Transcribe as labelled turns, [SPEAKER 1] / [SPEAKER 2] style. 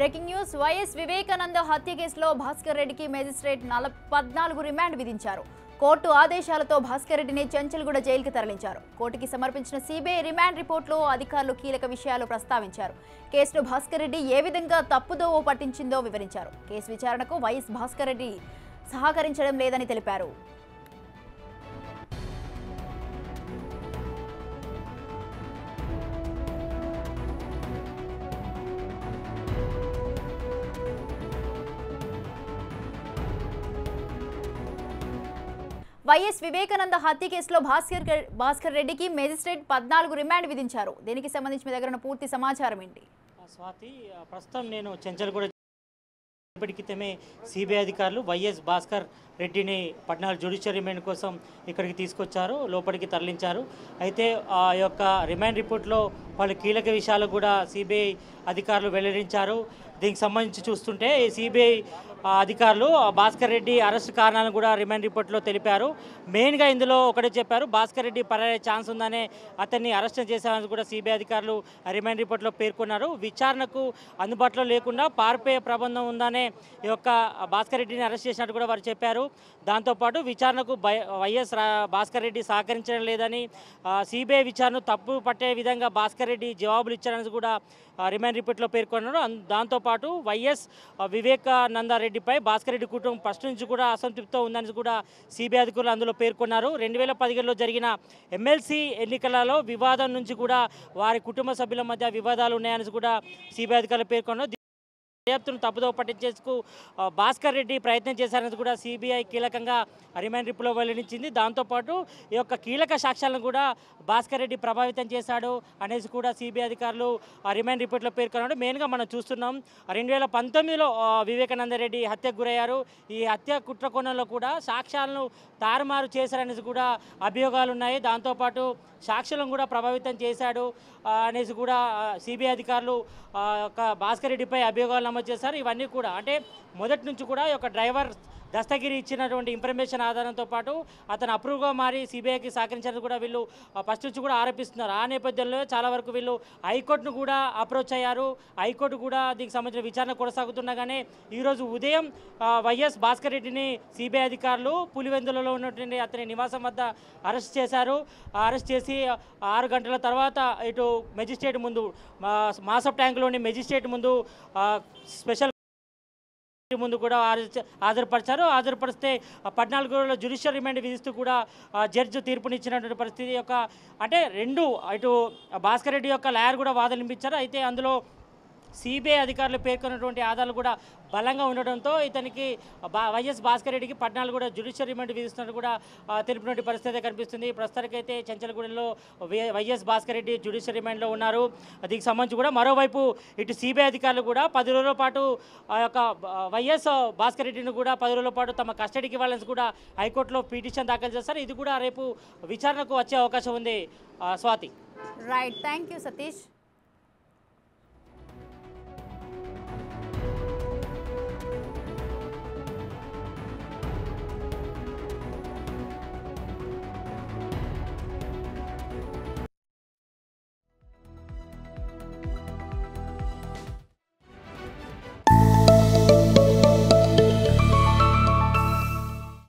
[SPEAKER 1] breaking news YS Vivekananda హత్య కేసులో భాస్కర్ రెడ్డికి మేజిస్ట్రేట్ నల పద్నాలుగు రిమాండ్ విధించారు కోర్టు ఆదేశాలతో భాస్కర్ రెడ్డిని చెంచల్గూడ జైలుకి తరలించారు కోర్టుకి సమర్పించిన సిబిఐ రిమాండ్ రిపోర్టులో అధికారులు కీలక విషయాలు ప్రస్తావించారు కేసును భాస్కర్ రెడ్డి ఏ విధంగా తప్పుదోవ పట్టించిందో వివరించారు కేసు విచారణకు వైఎస్ భాస్కర్ రెడ్డి సహకరించడం లేదని తెలిపారు వైఎస్ వివేకానంద హత్య కేసులో భాస్కర్ భాస్కర్ రెడ్డికి మేజిస్ట్రేట్ పద్నాలుగు రిమాండ్ విధించారు దీనికి సంబంధించి మీ దగ్గర ఉన్న పూర్తి సమాచారం ఏంటి
[SPEAKER 2] ఆ స్వాతి ఆ ప్రస్తుతం నేను చెంచల్గూడ ఇప్పటి క్రితమే సిబిఐ అధికారులు వైఎస్ భాస్కర్ రెడ్డిని పద్నాలుగు జ్యుడిషియల్ రిమాండ్ కోసం ఇక్కడికి తీసుకొచ్చారు లోపలికి తరలించారు అయితే ఆ యొక్క రిమాండ్ రిపోర్ట్లో వాళ్ళు కీలక విషయాలు కూడా సిబిఐ అధికారులు వెల్లడించారు దీనికి సంబంధించి చూస్తుంటే సిబిఐ అధికారులు ఆ భాస్కర్ రెడ్డి అరెస్ట్ కారణాలను కూడా రిమాండ్ రిపోర్ట్లో తెలిపారు మెయిన్గా ఇందులో ఒకటే చెప్పారు భాస్కర్ రెడ్డి పరాడే ఛాన్స్ ఉందనే అతన్ని అరెస్ట్ చేశామని కూడా సిబిఐ అధికారులు ఆ రిమాండ్ రిపోర్ట్లో పేర్కొన్నారు విచారణకు అందుబాటులో లేకుండా పారిపోయే ప్రబంధం ఉందనే ఈ యొక్క భాస్కర్ రెడ్డిని అరెస్ట్ చేసినట్టు కూడా వారు చెప్పారు దాంతోపాటు విచారణకు బై- వైఎస్ రా- భాస్కర్ రెడ్డి సహకరించడం లేదని సిబిఐ విచారణ తప్పు పట్టే విధంగా భాస్కర్ రెడ్డి జవాబులు ఇచ్చారని కూడా ఆ, రిమాండ్ రిపోర్ట్లో పేర్కొన్నారు అన్- దాంతోపాటు వైఎస్ ఆ, వివేకానంద రెడ్డిపై భాస్కర్ రెడ్డి కుటుంబం ఫస్ట్ నుంచి కూడా అసంతృప్తితో ఉందని కూడా సిబిఐ అధికారులు అందులో పేర్కొన్నారు రెండు వేల పదిహేడులో జరిగిన ఎమ్మెల్సీ ఎన్నికలలో వివాదం నుంచి కూడా వారి కుటుంబ సభ్యుల మధ్య వివాదాలు ఉన్నాయని కూడా సిబిఐ అధికారులు పేర్కొన్నారు దర్యాప్తును తప్పుదో పట్టించేందుకు ఆ, భాస్కర్ రెడ్డి ప్రయత్నం చేశారని కూడా సిబిఐ కీలకంగా రిమాండ్ రిప్లో వెల్లడించింది దాంతోపాటు ఈ యొక్క కీలక సాక్ష్యాలను కూడా భాస్కర్ రెడ్డి ప్రభావితం చేశాడు అనేసి కూడా సిబిఐ అధికారులు ఆ రిమాండ్ రిపోర్ట్లో పేర్కొన్నాడు మెయిన్గా మనం చూస్తున్నాం రెండు వేల పంతొమ్మిదిలో ఆ, వివేకానంద రెడ్డి హత్యకు గురయ్యారు ఈ హత్య కుట్ర కోణంలో కూడా సాక్ష్యాలను తారుమారు చేశారనేసి కూడా అభియోగాలు ఉన్నాయి దాంతోపాటు సాక్షులను కూడా ప్రభావితం చేశాడు ఆ, అనేసి కూడా సిబిఐ అధికారులు ఆ, యొక్క భాస్కర్ రెడ్డిపై అభియోగాలు నమోదు చేశారు ఇవన్నీ కూడా అంటే మొదటి నుంచి కూడా ఈ యొక్క డ్రైవర్ దస్తగిరి ఇచ్చినటువంటి ఇన్ఫర్మేషన్ ఆధారంతో పాటు అతను అప్రూవ్గా మారి సిబిఐకి సహకరించాలని కూడా వీళ్ళు ఫస్ట్ నుంచి కూడా ఆరోపిస్తున్నారు ఆ నేపథ్యంలో చాలా వరకు వీళ్ళు హైకోర్టును కూడా అప్రోచ్ అయ్యారు హైకోర్టు కూడా దీనికి సంబంధించిన విచారణ కొనసాగుతుండగానే ఈరోజు ఉదయం ఆ, వైఎస్ భాస్కర్ రెడ్డిని సిబిఐ అధికారులు పులివెందులలో ఉన్నటువంటి అతని నివాసం వద్ద అరెస్ట్ చేశారు ఆ అరెస్ట్ చేసి ఆరు గంటల తర్వాత ఇటు మెజిస్ట్రేట్ ముందు మా మాసప్ ట్యాంక్లోని మెజిస్ట్రేట్ ముందు ఆ, స్పెషల్ ముందు కూడా హాజరు- హాజరుపరిచారు హాజరుపరిస్తే ఆ పద్నాలుగు రోజుల జ్యుడిషియల్ రిమాండ్ విధిస్తూ కూడా ఆ, జడ్జి తీర్పునిచ్చినటువంటి పరిస్థితి యొక్క అంటే రెండు ఇటు భాస్కర్ రెడ్డి యొక్క లాయర్ కూడా వాదనలు వినిపించారు అయితే అందులో సిబిఐ అధికారులు పేర్కొన్నటువంటి ఆధారాలు కూడా బలంగా ఉండడంతో ఇతనికి బా వైఎస్ భాస్కర్ రెడ్డికి పద్నాలుగు కూడా జ్యుడిషియల్ రిమాండ్ విధిస్తున్నట్టు కూడా ఆ, తెలిపినటువంటి పరిస్థితి అయితే కనిపిస్తుంది ప్రస్తుతానికైతే చెంచలగూడెంలో Y- YS Bhaskar Reddy judicial రిమాండ్లో ఉన్నారు దీనికి సంబంధించి కూడా మరోవైపు ఇటు సిబిఐ అధికారులు కూడా పది రోజుల పాటు ఆ యొక్క ఆ, వైఎస్ భాస్కర్ రెడ్డిని కూడా పది రోజుల పాటు తమ కస్టడీకి ఇవ్వాలని కూడా హైకోర్టులో పిటిషన్ దాఖలు చేస్తారు ఇది కూడా రేపు విచారణకు వచ్చే అవకాశం ఉంది ఆ, Swathi
[SPEAKER 1] right thank you Satish